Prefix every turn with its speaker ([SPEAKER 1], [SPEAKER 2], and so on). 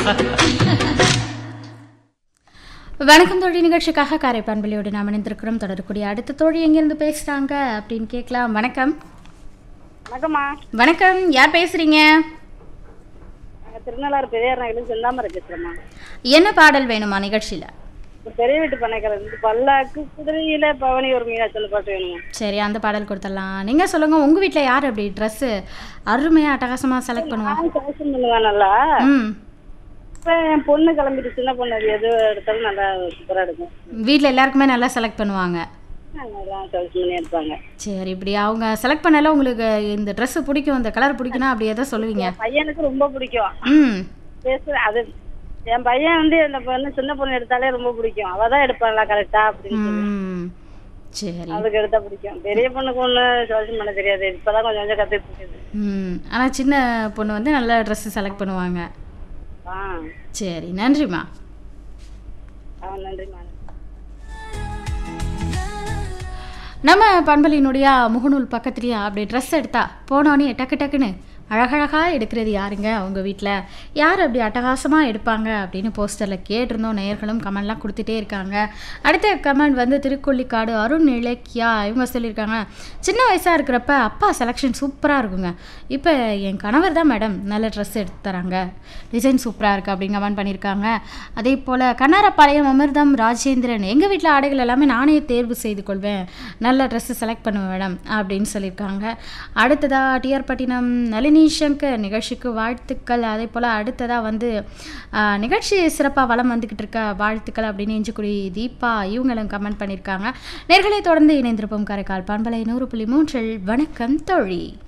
[SPEAKER 1] வணக்கம் தோழி நிகழ்ச்சிக்காக காரைப்பான்பள்ளியோடு நாம் இணைந்திருக்கிறோம் தொடரக்கூடிய அடுத்த தோழி எங்கிருந்து பேசுறாங்க அப்படின்னு கேட்கலாம் வணக்கம்
[SPEAKER 2] வணக்கம்மா
[SPEAKER 1] வணக்கம் யார் பேசுறீங்க
[SPEAKER 2] நாங்கள் திருநள்ளாறு பெரியார் நகரில் செந்தாமரை பேசுகிறோம்மா
[SPEAKER 1] என்ன பாடல் வேணுமா நிகழ்ச்சியில
[SPEAKER 2] இப்போ பெரிய வீட்டு பண்ணைக்கிறது இந்த பல்லாக்கு குதிரையில பவனி ஒரு மீனாட்சி பாட்டு வேணுமா
[SPEAKER 1] சரி அந்த பாடல் கொடுத்துடலாம் நீங்க சொல்லுங்க உங்க வீட்ல யார் அப்படி ட்ரெஸ் அருமையா அட்டகாசமா செலக்ட் பண்ணுவாங்க
[SPEAKER 2] நான் ஃபேஷன் பண்ணுவேன் நல்லா
[SPEAKER 1] ம்
[SPEAKER 2] இப்போ என் பொண்ணு கிளம்பிட்டு சின்ன பொண்ணு அது எது எடுத்தாலும் நல்லா சூப்பராக எடுக்கும்
[SPEAKER 1] வீட்ல எல்லாருக்குமே நல்லா செலக்ட் பண்ணுவாங்க
[SPEAKER 2] நல்லா சாய்ஸ் பண்ணி எடுப்பாங்க
[SPEAKER 1] சரி இப்படி அவங்க செலக்ட் பண்ணல உங்களுக்கு இந்த Dress பிடிக்கும் இந்த கலர் பிடிக்கும்னா அப்படி எதை சொல்லுவீங்க
[SPEAKER 2] என் பையனுக்கு ரொம்ப பிடிக்கும்
[SPEAKER 1] ம்
[SPEAKER 2] பேச அது என் பையன் வந்து அந்த பொண்ணு சின்ன பொண்ணு எடுத்தாலே ரொம்ப பிடிக்கும் அவள் தான் எடுப்பாங்களா கரெக்டாக அப்படின்னு சொல்லி
[SPEAKER 1] ம் சரி
[SPEAKER 2] அவளுக்கு எடுத்தா பிடிக்கும் பெரிய பொண்ணுக்கு ஒன்று சாய்ஸ் பண்ண தெரியாது இப்போதான் கொஞ்சம் கொஞ்சம் கற்றுட்டு இருக்குது
[SPEAKER 1] ம் ஆனால் சின்ன பொண்ணு வந்து நல்ல ட்ரெஸ்ஸு செலக்ட் பண்ணுவாங்க
[SPEAKER 2] ஆ
[SPEAKER 1] சரி நன்றிம்மா
[SPEAKER 2] ஆ நன்றிம்மா
[SPEAKER 1] நம்ம பண்பலினுடைய முகநூல் பக்கத்துலேயே அப்படி ட்ரெஸ் எடுத்தா போனோடனே டக்கு டக்குன்னு அழகழகாக எடுக்கிறது யாருங்க அவங்க வீட்டில் யார் அப்படி அட்டகாசமாக எடுப்பாங்க அப்படின்னு போஸ்டரில் கேட்டிருந்தோம் நேயர்களும் கமெண்ட்லாம் கொடுத்துட்டே இருக்காங்க அடுத்த கமெண்ட் வந்து திருக்கொள்ளிக்காடு அருண் இலக்கியா இவங்க சொல்லியிருக்காங்க சின்ன வயசாக இருக்கிறப்ப அப்பா செலெக்ஷன் சூப்பராக இருக்குங்க இப்போ என் கணவர் தான் மேடம் நல்ல ட்ரெஸ் எடுத்து தராங்க டிசைன் சூப்பராக இருக்குது அப்படின்னு கமெண்ட் பண்ணியிருக்காங்க அதே போல் கண்ணாரப்பாளையம் அமிர்தம் ராஜேந்திரன் எங்கள் வீட்டில் ஆடைகள் எல்லாமே நானே தேர்வு செய்து கொள்வேன் நல்ல ட்ரெஸ்ஸு செலக்ட் பண்ணுவேன் மேடம் அப்படின்னு சொல்லியிருக்காங்க அடுத்ததாக டிஆர் பட்டினம் நளினி சங்கர் நிகழ்ச்சிக்கு வாழ்த்துக்கள் அதே போல் அடுத்ததாக வந்து ஆ, நிகழ்ச்சி சிறப்பாக வளம் வந்துக்கிட்டு இருக்க வாழ்த்துக்கள் அப்படின்னு இஞ்சிக்குடி தீபா இவங்களும் கமெண்ட் பண்ணியிருக்காங்க நேர்களை தொடர்ந்து இணைந்திருப்போம் காரைக்கால் பண்பலை நூறு புள்ளி மூன்றில் வணக்கம் தோழி